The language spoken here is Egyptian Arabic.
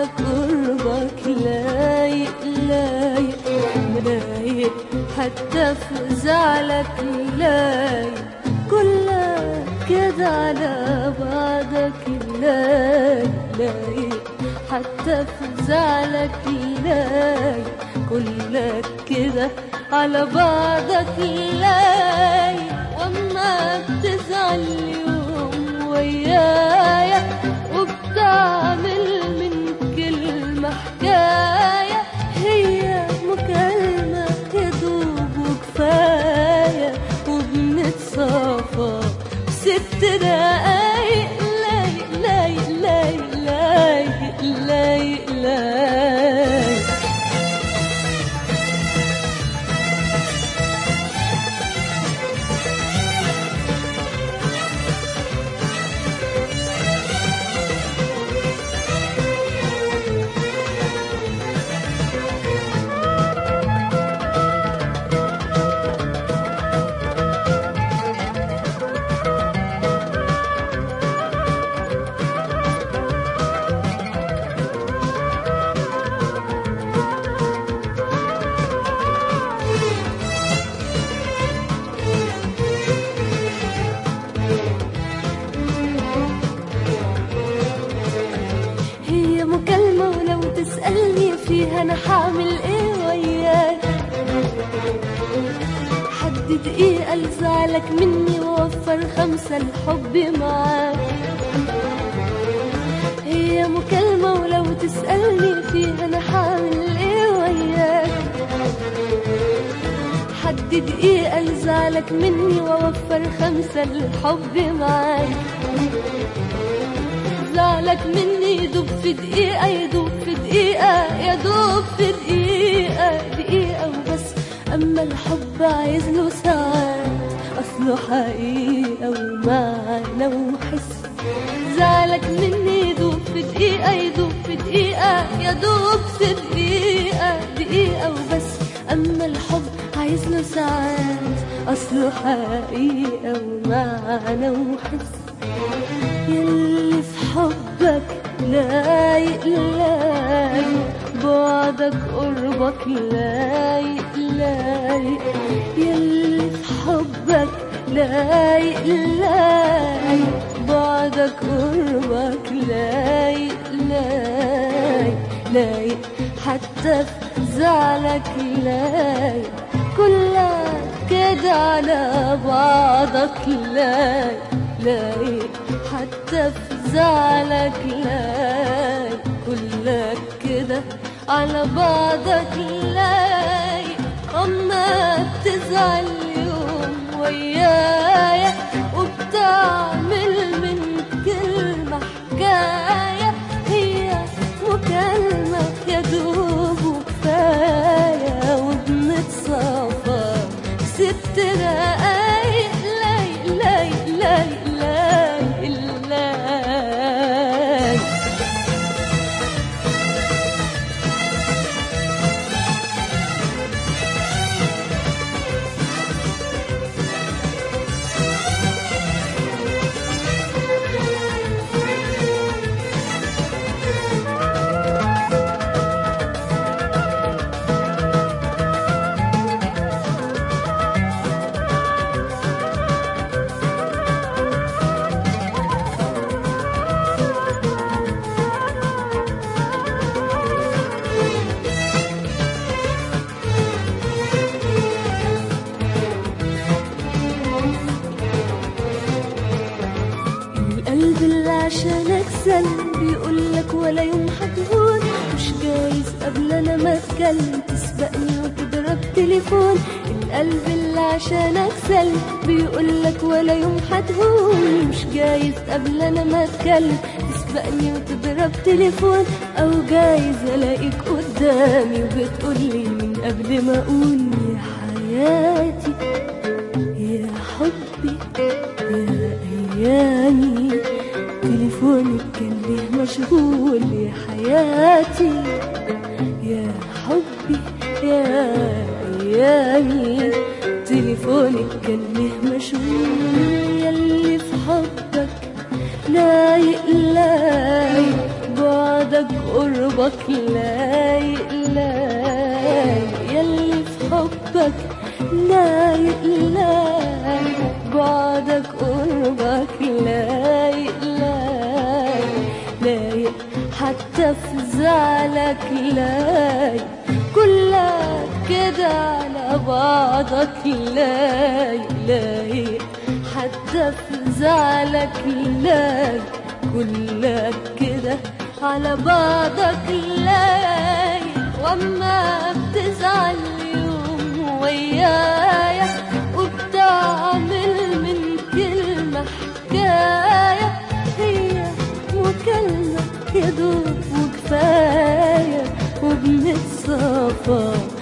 بعدك قربك لايق لايق لايق حتى في زعلك لايق كلك كده على بعضك لايق لايق حتى في زعلك لايق كلك كده على بعضك لايق واما بتزعل يوم ويايا وبتعمل من كلمة حكاية هي مكالمة يدوب وكفاية وبنتصافى ست دقايق لايق لايق لايق لايق لايق لايق هي مكالمة ولو تسألني فيها أنا حعمل إيه وياك حد دقيقة لزعلك مني ووفر خمسة الحب معاك هي مكالمة ولو تسألني فيها أنا حعمل إيه وياك حد دقيقة لزعلك مني ووفر خمسة الحب معاك زعلك مني يدوب في دقيقة يدوب في دقيقة يدوب في دقيقة دقيقة وبس أما الحب عايز له ساعات أصله حقيقة ومعنى وحس زعلك مني يدوب في دقيقة يدوب في دقيقة يدوب في دقيقة دقيقة وبس أما الحب عايز له ساعات أصله حقيقة ومعنى وحس يلي في حبك لايق لايق بعدك قربك لايق لايق يلي في حبك لايق لايق بعدك قربك لايق لايق لايق حتى في زعلك لايق كلك كده على بعضك لايق لايق حتى في زعلك لايق كلك كده على بعضك لايق اما بتزعل يوم ويايا وبتعمل من كلمة حكاية هي مكالمة يا دوب وكفاية وبنتصافى ست دقايق لايق لايق لايق لايق لايق القلب اللي عشانك سلم بيقولك ولا يوم هتهون مش جايز قبل انا ما اتكلم تسبقني وتضرب تليفون القلب اللي عشانك سلم بيقولك ولا يوم هتهون مش جايز قبل انا ما اتكلم تسبقني وتضرب تليفون او جايز الاقيك قدامي وبتقولي من قبل ما اقول يا حياتي يا حبي يا ايامي تليفونك كان ليه مشغول يا حياتي يا حبي يا ايامي تليفونك كان ليه مشغول ياللي في حبك لايق لايق بعدك قربك بعضك لايق لايق يلي في حبك لايق لايق بعدك قربك لايق لايق لايق حتى في زعلك لايق كلك كده على بعضك لايق لايق حتى في زعلك لايق كلك كده على بعضك لايق واما بتزعل يوم ويايا وبتعمل من كلمة حكاية هي مكالمة يدوب وكفاية وبنتصافى